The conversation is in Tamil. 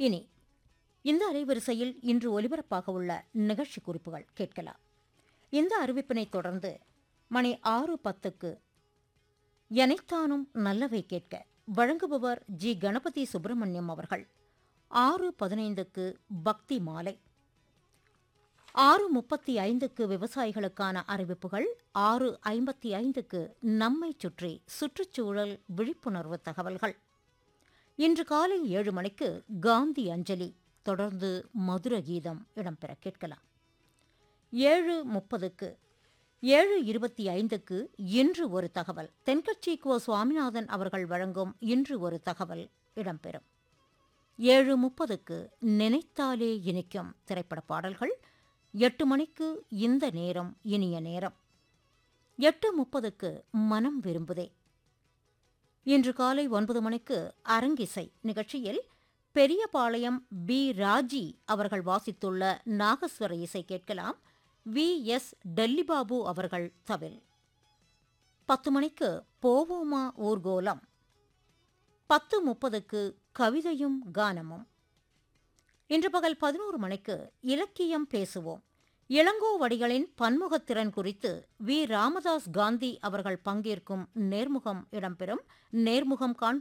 இனி இந்த அலைவரிசையில் இன்று ஒலிபரப்பாக உள்ள நிகழ்ச்சி குறிப்புகள் கேட்கலாம் இந்த அறிவிப்பினைத் தொடர்ந்து மணி ஆறு பத்துக்கு எனைத்தானும் நல்லவை கேட்க வழங்குபவர் ஜி கணபதி சுப்பிரமணியம் அவர்கள் ஆறு பதினைந்துக்கு பக்தி மாலை ஆறு முப்பத்தி ஐந்துக்கு விவசாயிகளுக்கான அறிவிப்புகள் ஆறு ஐம்பத்தி ஐந்துக்கு நம்மை சுற்றி சுற்றுச்சூழல் விழிப்புணர்வு தகவல்கள் இன்று காலை ஏழு மணிக்கு காந்தி அஞ்சலி தொடர்ந்து மதுர கீதம் இடம்பெற கேட்கலாம் ஏழு முப்பதுக்கு ஏழு இருபத்தி ஐந்துக்கு இன்று ஒரு தகவல் தென்கட்சி கோ சுவாமிநாதன் அவர்கள் வழங்கும் இன்று ஒரு தகவல் இடம்பெறும் ஏழு முப்பதுக்கு நினைத்தாலே இனிக்கும் திரைப்பட பாடல்கள் எட்டு மணிக்கு இந்த நேரம் இனிய நேரம் எட்டு முப்பதுக்கு மனம் விரும்புதே இன்று காலை ஒன்பது மணிக்கு அரங்கிசை நிகழ்ச்சியில் பெரியபாளையம் பி ராஜி அவர்கள் வாசித்துள்ள நாகஸ்வர இசை கேட்கலாம் வி எஸ் டெல்லிபாபு அவர்கள் தவில் பத்து மணிக்கு போவோமா ஊர்கோலம் பத்து முப்பதுக்கு கவிதையும் கானமும் இன்று பகல் பதினோரு மணிக்கு இலக்கியம் பேசுவோம் இளங்கோவடிகளின் பன்முகத்திறன் குறித்து வி ராமதாஸ் காந்தி அவர்கள் பங்கேற்கும் நேர்முகம் இடம்பெறும் நேர்முகம் காண்ப